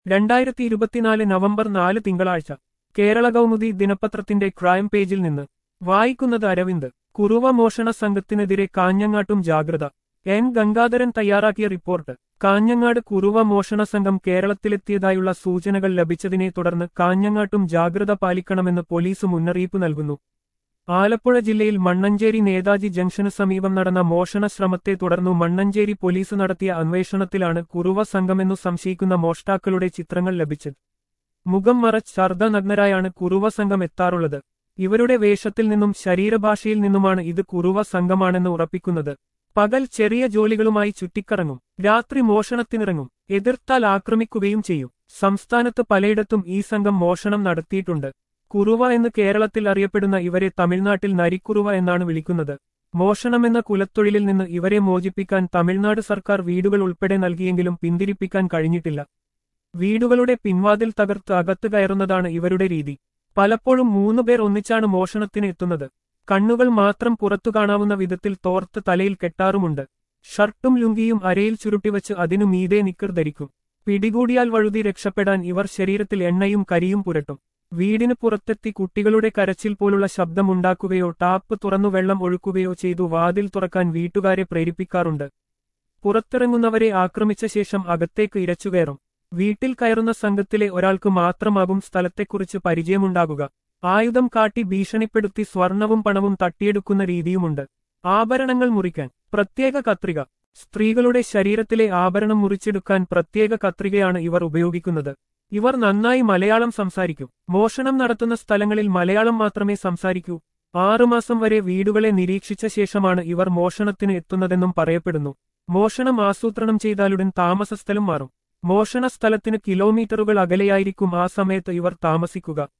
രണ്ടായിരത്തി ഇരുപത്തിനാല് നവംബർ നാല് തിങ്കളാഴ്ച കേരള കൗമുദി ദിനപത്രത്തിന്റെ ക്രൈം പേജിൽ നിന്ന് വായിക്കുന്നത് അരവിന്ദ് കുറുവ മോഷണ സംഘത്തിനെതിരെ കാഞ്ഞങ്ങാട്ടും ജാഗ്രത എൻ ഗംഗാധരൻ തയ്യാറാക്കിയ റിപ്പോർട്ട് കാഞ്ഞങ്ങാട് കുറുവ മോഷണ സംഘം കേരളത്തിലെത്തിയതായുള്ള സൂചനകൾ ലഭിച്ചതിനെ തുടർന്ന് കാഞ്ഞങ്ങാട്ടും ജാഗ്രത പാലിക്കണമെന്ന് പോലീസ് മുന്നറിയിപ്പ് നൽകുന്നു ആലപ്പുഴ ജില്ലയിൽ മണ്ണഞ്ചേരി നേതാജി ജംഗ്ഷന് സമീപം നടന്ന മോഷണ ശ്രമത്തെ തുടർന്നു മണ്ണഞ്ചേരി പോലീസ് നടത്തിയ അന്വേഷണത്തിലാണ് കുറുവ സംഘമെന്നു സംശയിക്കുന്ന മോഷ്ടാക്കളുടെ ചിത്രങ്ങൾ ലഭിച്ചത് മുഖം മറച്ച് ഛർദ്ദനഗ്നരായാണ് കുറുവ സംഘം എത്താറുള്ളത് ഇവരുടെ വേഷത്തിൽ നിന്നും ശരീരഭാഷയിൽ നിന്നുമാണ് ഇത് കുറുവ സംഘമാണെന്ന് ഉറപ്പിക്കുന്നത് പകൽ ചെറിയ ജോലികളുമായി ചുറ്റിക്കറങ്ങും രാത്രി മോഷണത്തിനിറങ്ങും എതിർത്താൽ ആക്രമിക്കുകയും ചെയ്യും സംസ്ഥാനത്ത് പലയിടത്തും ഈ സംഘം മോഷണം നടത്തിയിട്ടുണ്ട് കുറുവ എന്ന് കേരളത്തിൽ അറിയപ്പെടുന്ന ഇവരെ തമിഴ്നാട്ടിൽ നരിക്കുറുവ എന്നാണ് വിളിക്കുന്നത് മോഷണമെന്ന കുലത്തൊഴിലിൽ നിന്ന് ഇവരെ മോചിപ്പിക്കാൻ തമിഴ്നാട് സർക്കാർ വീടുകൾ ഉൾപ്പെടെ നൽകിയെങ്കിലും പിന്തിരിപ്പിക്കാൻ കഴിഞ്ഞിട്ടില്ല വീടുകളുടെ പിൻവാതിൽ തകർത്ത് അകത്ത് കയറുന്നതാണ് ഇവരുടെ രീതി പലപ്പോഴും മൂന്നുപേർ ഒന്നിച്ചാണ് മോഷണത്തിന് എത്തുന്നത് കണ്ണുകൾ മാത്രം പുറത്തു കാണാവുന്ന വിധത്തിൽ തോർത്ത് തലയിൽ കെട്ടാറുമുണ്ട് ഷർട്ടും ലുങ്കിയും അരയിൽ ചുരുട്ടിവച്ച് അതിനു മീതെ നിക്കർ ധരിക്കും പിടികൂടിയാൽ വഴുതി രക്ഷപ്പെടാൻ ഇവർ ശരീരത്തിൽ എണ്ണയും കരിയും പുരട്ടും വീടിന് പുറത്തെത്തി കുട്ടികളുടെ കരച്ചിൽ പോലുള്ള ശബ്ദമുണ്ടാക്കുകയോ ടാപ്പ് തുറന്നു വെള്ളം ഒഴുക്കുകയോ ചെയ്തു വാതിൽ തുറക്കാൻ വീട്ടുകാരെ പ്രേരിപ്പിക്കാറുണ്ട് പുറത്തിറങ്ങുന്നവരെ ആക്രമിച്ച ശേഷം അകത്തേക്ക് ഇരച്ചുകയറും വീട്ടിൽ കയറുന്ന സംഘത്തിലെ ഒരാൾക്ക് മാത്രമാകും സ്ഥലത്തെക്കുറിച്ച് പരിചയമുണ്ടാകുക ആയുധം കാട്ടി ഭീഷണിപ്പെടുത്തി സ്വർണവും പണവും തട്ടിയെടുക്കുന്ന രീതിയുമുണ്ട് ആഭരണങ്ങൾ മുറിക്കാൻ പ്രത്യേക കത്രിക സ്ത്രീകളുടെ ശരീരത്തിലെ ആഭരണം മുറിച്ചെടുക്കാൻ പ്രത്യേക കത്രികയാണ് ഇവർ ഉപയോഗിക്കുന്നത് ഇവർ നന്നായി മലയാളം സംസാരിക്കും മോഷണം നടത്തുന്ന സ്ഥലങ്ങളിൽ മലയാളം മാത്രമേ സംസാരിക്കൂ ആറുമാസം വരെ വീടുകളെ നിരീക്ഷിച്ച ശേഷമാണ് ഇവർ മോഷണത്തിന് എത്തുന്നതെന്നും പറയപ്പെടുന്നു മോഷണം ആസൂത്രണം ചെയ്താലുടൻ താമസസ്ഥലം മാറും മോഷണ സ്ഥലത്തിന് കിലോമീറ്ററുകൾ അകലെയായിരിക്കും ആ സമയത്ത് ഇവർ താമസിക്കുക